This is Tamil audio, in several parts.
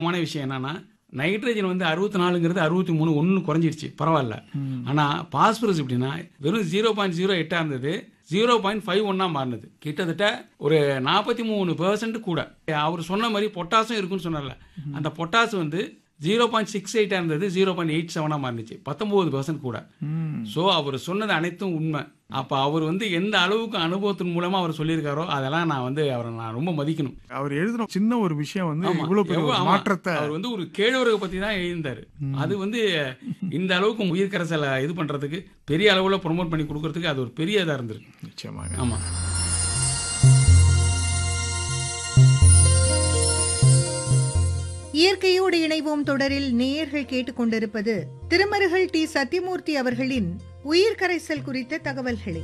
முக்கியமான விஷயம் என்னன்னா நைட்ரஜன் வந்து அறுபத்தி நாலுங்கிறது அறுபத்தி மூணு ஒன்று குறைஞ்சிருச்சு பரவாயில்ல ஆனால் பாஸ்பரஸ் எப்படின்னா வெறும் ஜீரோ பாயிண்ட் ஜீரோ எட்டாக இருந்தது ஜீரோ பாயிண்ட் ஃபைவ் ஒன்னா மாறினது கிட்டத்தட்ட ஒரு நாற்பத்தி மூணு பெர்சன்ட் கூட அவர் சொன்ன மாதிரி பொட்டாசும் இருக்குன்னு சொன்னார்ல அந்த பொட்டாசு வந்து ஜீரோ பாயிண்ட் சிக்ஸ் எயிட்டாக இருந்தது ஜீரோ பாயிண்ட் எயிட் செவனாக மாறினுச்சு பத்தொம்போது பெர்சன்ட் கூட ஸோ அவர் சொன்னது அனைத்தும் உண்மை அப்போ அவர் வந்து எந்த அளவுக்கு அனுபவத்தின் மூலமா அவர் சொல்லியிருக்காரோ அதெல்லாம் நான் வந்து அவரை நான் ரொம்ப மதிக்கணும் அவர் எழுதின சின்ன ஒரு விஷயம் வந்து ஆமா. இவ்வளவு பெரிய எவ்வளவு- ஒரு ஆமா. மாற்றத்தை அவர் வந்து ஒரு கேழ்வரகு பத்தி தான் எழுதியிருந்தாரு அது வந்து இந்த அளவுக்கு உயிர் கரைசலை இது பண்றதுக்கு பெரிய அளவுல ப்ரொமோட் பண்ணி கொடுக்கறதுக்கு அது ஒரு பெரிய இதா இருந்திருக்கு நிச்சயமாக ஆமா இயற்கையோடு இணைவோம் தொடரில் நேயர்கள் கேட்டுக்கொண்டிருப்பது திருமருகல் டி சத்யமூர்த்தி அவர்களின் உயிர் கரைசல் குறித்த தகவல்களை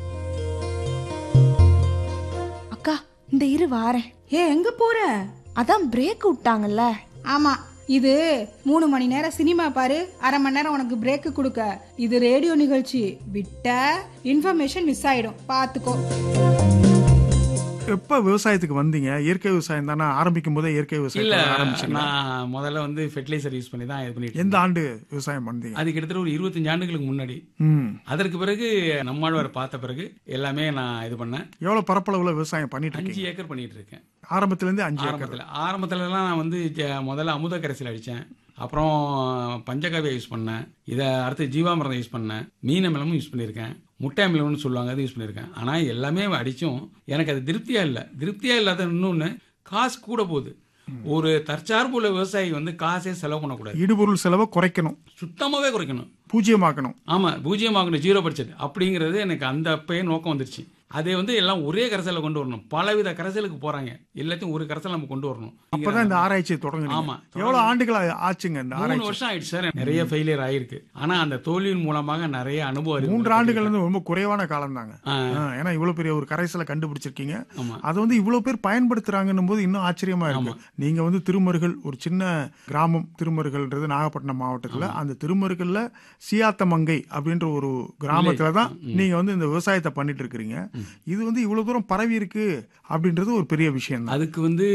அக்கா இந்த இரு வாரேன் ஏ எங்க போற அதான் பிரேக் விட்டாங்கல்ல ஆமா இது மூணு மணி நேரம் சினிமா பாரு அரை மணி நேரம் உனக்கு பிரேக் கொடுக்க இது ரேடியோ நிகழ்ச்சி விட்ட இன்ஃபர்மேஷன் மிஸ் ஆயிடும் பாத்துக்கோ எப்ப விவசாயத்துக்கு வந்தீங்க இயற்கை விவசாயம் தானே ஆரம்பிக்கும் போதே இயற்கை இல்ல விவசாயம் ஆரம்பிச்சீங்க நான் முதல்ல வந்து ஃபெர்டிலைசர் யூஸ் பண்ணி தான் இது பண்ணிட்டு எந்த ஆண்டு விவசாயம் பண்ணீங்க அது கிட்டத்தட்ட ஒரு இருபத்தஞ்சு ஆண்டுகளுக்கு முன்னாடி ம் அதற்கு பிறகு நம்மாழ்வார் பார்த்த பிறகு எல்லாமே நான் இது பண்ணேன் எவ்வளவு பரப்பளவுல விவசாயம் பண்ணிட்டு இருக்கீங்க அஞ்சு ஏக்கர் பண்ணிட்டு இருக்கேன் ஆரம்பத்துல இருந்து அஞ்சு ஏக்கர் ஆரம்பத்தில் ஆரம்பத்துலலாம் நான் வந்து ஜ- முதல்ல அமுத கரைசல் அடித்தேன் அப்புறம் பஞ்சகாவியா யூஸ் பண்ணேன் இதை அடுத்து ஜீவாமிரதம் யூஸ் பண்ணேன் மீன் அமிலமும் யூஸ் பண்ணியிருக்கேன் முட்டை அமிலம்னு சொல்லுவாங்க அது யூஸ் பண்ணியிருக்கேன் ஆனால் எல்லாமே அடித்தும் எனக்கு அது திருப்தியாக இல்லை திருப்தியாக இல்லாத இன்னொன்று காசு கூட போகுது ஒரு தற்சார்புள்ள விவசாயி வந்து காசே செலவு பண்ணக்கூடாது இடுபொருள் செலவை குறைக்கணும் சுத்தமாகவே குறைக்கணும் பூஜ்ஜியமாக்கணும் ஆமாம் பூஜ்ஜியமாகணும் ஜீரோ பட்ஜெட் அப்படிங்கிறது எனக்கு அந்த அப்பயே நோக்கம் வந்துருச்சு அதே வந்து எல்லாம் ஒரே கரைசலை கொண்டு வரணும் பலவித கரைசலுக்கு போகிறாங்க எல்லாத்தையும் ஒரு கரைசல் நம்ம கொண்டு வரணும் அப்பதான் இந்த ஆராய்ச்சியை தொடங்குனீங்க ஆமா. எவ்வளவு ஆண்டுகள் ஆ- ஆச்சுங்க இந்த மூணு ஆராய்ச்சி வருஷம் ஆயிடுச்சு சார் நிறைய ஃபெயிலியர் ஆயிருக்கு ஆனா அந்த தோல்வியின் மூலமாக நிறைய அனுபவம் இருக்கு. மூன்று ஆண்டுகள் வந்து ரொம்ப குறைவான காலம் தாங்க ஆ. ஏன்னா இவ்வளவு பெரிய ஒரு கரைசலை கண்டுபிடிச்சிருக்கீங்க ஆமா. அதை வந்து இவ்வளவு பேர் பயன்படுத்துறாங்கன்னும் போது இன்னும் ஆச்சரியமா இருக்கு நீங்க வந்து திருமருகல் ஒரு சின்ன கிராமம் திருமருகல்ன்றது நாகப்பட்டினம் மாவட்டத்துல அந்த திருமருகல்ல சியாத்தமங்கை அப்படின்ற ஒரு கிராமத்துல தான் நீங்க வந்து இந்த விவசாயத்தை பண்ணிட்டு இருக்கிறீங்க இது வந்து இவ்வளவு தூரம் பரவி இருக்கு அப்படின்றது ஒரு பெரிய விஷயம் தான் அதுக்கு வந்து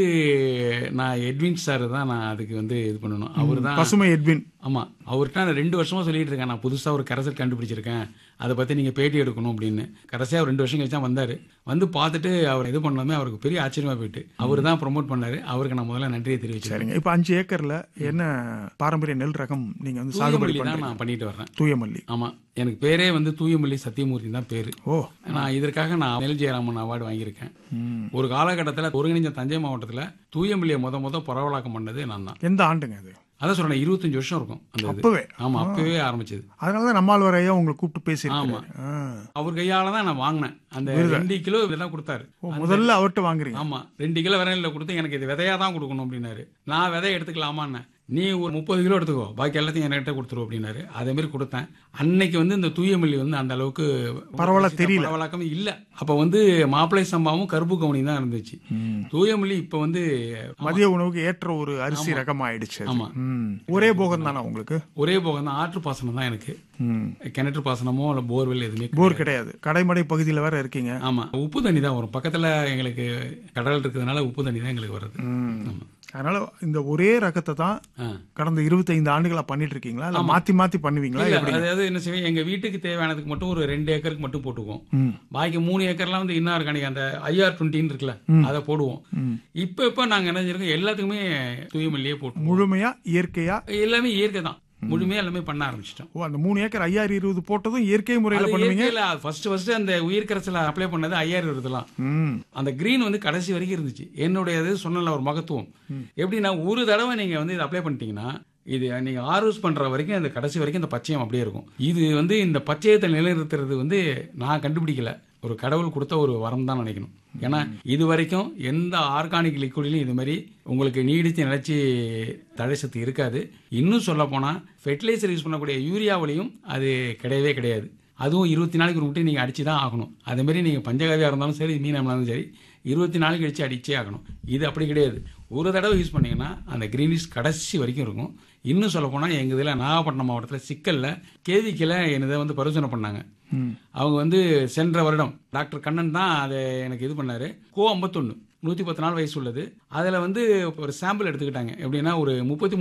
நான் எட்வின் சார் தான் நான் அதுக்கு வந்து இது பண்ணணும் அவர் தான் பசுமை எட்வின் ஆமா அவர்கிட்ட நான் ரெண்டு வருஷமா சொல்லிட்டு இருக்கேன் நான் புதுசா ஒரு கரைசல் கண்டுபிடிச்சிருக்கேன் அதை பத்தி நீங்க பேட்டி எடுக்கணும் அப்படின்னு கடைசியா ஒரு ரெண்டு வருஷம் கழிச்சு தான் வந்தாரு வந்து பார்த்துட்டு அவர் இது பண்ணாமே அவருக்கு பெரிய ஆச்சரியமா போயிட்டு அவர் தான் ப்ரோமோட் பண்ணாரு அவருக்கு நான் முதல்ல நன்றியை தெரிவிச்சேன் சரிங்க இப்ப அஞ்சு ஏக்கர்ல என்ன பாரம்பரிய நெல் ரகம் நீங்க வந்து சாகுபடி தூயமல்லி தான் பண்றீங்க நான் பண்ணிட்டு வர்றேன் தூயமல்லி ஆமா எனக்கு பேரே வந்து தூயமல்லி சத்தியமூர்த்தி தான் பேரு ஓ நான் இதற்காக நான் நெல் ஜெயராமன் அவார்டு வாங்கியிருக்கேன் ஒரு காலகட்டத்தில் ஒருங்கிணைஞ்ச தஞ்சை மாவட்டத்தில் தூயமல்லியை முத முத பரவலாக்கம் பண்ணது நான் தான் எந்த ஆண்டுங்க அது அதான் சொல்றேன் இருபத்தஞ்சு வருஷம் இருக்கும் அந்த இது அப்பவே ஆமா அப்பவே ஆரம்பிச்சது அதனாலதான் நம்மால் ஐயா உங்களை கூப்பிட்டு பேசியிருக்காரு ஆ. அவர் கையால தான் நான் வாங்கினேன் அந்த ரெண்டு கிலோ இதெல்லாம் கொடுத்தாரு ஓ, முதல்ல அவர்கிட்ட வாங்குறீங்க ஆமா ரெண்டு கிலோ விரையில கொடுத்து எனக்கு இது விதையா தான் கொடுக்கணும் அப்படின்னாரு நான் விதை எடுத்துக்கலாமான்னு நீ ஒரு முப்பது கிலோ எடுத்துக்கோ பாக்கி எல்லாத்தையும் என்கிட்ட கொடுத்துரு அப்படின்னாரு அதே மாதிரி கொடுத்தேன் அன்னைக்கு வந்து இந்த தூயமல்லி வந்து அந்த அளவுக்கு பரவலா தெரியல. பரவலாக்கம் இல்ல அப்ப வந்து மாப்பிளை சம்பாவும் கருப்பு கவுனி தான் இருந்துச்சு தூயமல்லி இப்ப வந்து மதிய உணவுக்கு ஏற்ற ஒரு அரிசி ரகம் ஆயிடுச்சு அது. ஆமா. ம். ஒரே போகம் தானே உங்களுக்கு ஒரே போகம் தான் ஆற்று பாசனம் தான் எனக்கு ம். கிணற்று பாசனமோ இல்ல போர்வெல் எதுவுமே போர் கிடையாது கடைமடை பகுதியில வேற இருக்கீங்க ஆமா உப்பு தண்ணி தான் வரும் பக்கத்துல எங்களுக்கு கடல் இருக்கிறதுனால உப்பு தண்ணி தான் எங்களுக்கு வருது ஆமா. அதனால இந்த ஒரே ரகத்தை தான் ஆ. கடந்த இருபத்தைந்து ஆண்டுகளா பண்ணிட்டு இருக்கீங்களா இல்ல மாத்தி மாத்தி பண்ணுவீங்களா இல்ல, எப்படி அதாவது என்ன செய்வோம் எங்க வீட்டுக்கு தேவையானதுக்கு மட்டும் ஒரு ரெண்டு ஏக்கருக்கு மட்டும் போட்டுக்குவோம் பாக்கி மூணு ஏக்கர்லாம் வந்து இன்னும் இருக்கானி அந்த ஐஆர் டுவெண்ட்டின்னு இருக்குல்ல அதை போடுவோம் இப்ப இப்ப நாங்க என்ன செஞ்சிருக்கோம் எல்லாத்துக்குமே தூயமல்லியே போட்டு முழுமையா இயற்கையா எல்லாமே இயற்கை தான் முழுமையா எல்லாமே பண்ண ஆரம்பிச்சிட்டோம் ஓ அந்த மூணு ஏக்கர் ஐயாயிரம் இருபது போட்டதும் இயற்கை முறையில பண்ணுவீங்க ஃபர்ஸ்ட் ஃபர்ஸ்ட் அந்த உயிர் கரைசல அப்ளை பண்ணது ஐயாயிரம் இருபதுலாம் ம். அந்த கிரீன் வந்து கடைசி வரைக்கும் இருந்துச்சு என்னுடைய இது சொன்னல ஒரு மகத்துவம் எப்படின்னா ஒரு தடவை நீங்க வந்து இதை அப்ளை பண்ணிட்டீங்கன்னா இது நீங்க ஆர்வஸ் பண்ற வரைக்கும் அந்த கடைசி வரைக்கும் இந்த பச்சையம் அப்படியே இருக்கும் இது வந்து இந்த பச்சையத்தை நிலைநிறுத்துறது வந்து நான் கண்டுபிடிக்கல ஒரு கடவுள் கொடுத்த ஒரு வரம் தான் நினைக்கணும் ஏன்னா இது வரைக்கும் எந்த ஆர்கானிக் லிக்விட்லையும் இது மாதிரி உங்களுக்கு நீடித்து நிலைச்சி தழை சத்து இருக்காது இன்னும் சொல்ல போனா ஃபெர்டிலைசர் யூஸ் பண்ணக்கூடிய யூரியாவிலையும் அது கிடையவே கிடையாது அதுவும் இருபத்தி நாளைக்கு ஒரு முட்டை நீங்கள் அடிச்சு தான் ஆகணும் அதே மாதிரி நீங்கள் பஞ்சகாவியாக இருந்தாலும் சரி மீன் இருந்தாலும் சரி இருபத்தி நாள் கழிச்சு அடிச்சே ஆகணும் இது அப்படி கிடையாது ஒரு தடவை யூஸ் பண்ணீங்கன்னா அந்த கிரீனிஷ் கடைசி வரைக்கும் இருக்கும் இன்னும் சொல்ல போனால் எங்கள் இதில் நாகப்பட்டினம் மாவட்டத்தில் சிக்கலில் கேவிக்கில் என்னதை வந்து பரிசோதனை பண்ணாங்க அவங்க வந்து சென்ற வருடம் டாக்டர் கண்ணன் தான் அதை எனக்கு இது பண்ணாரு கோ ஐம்பத்தொன்று நூற்றி பத்து நாள் வயசு உள்ளது அதில் வந்து ஒரு சாம்பிள் எடுத்துக்கிட்டாங்க எப்படின்னா ஒரு முப்பத்தி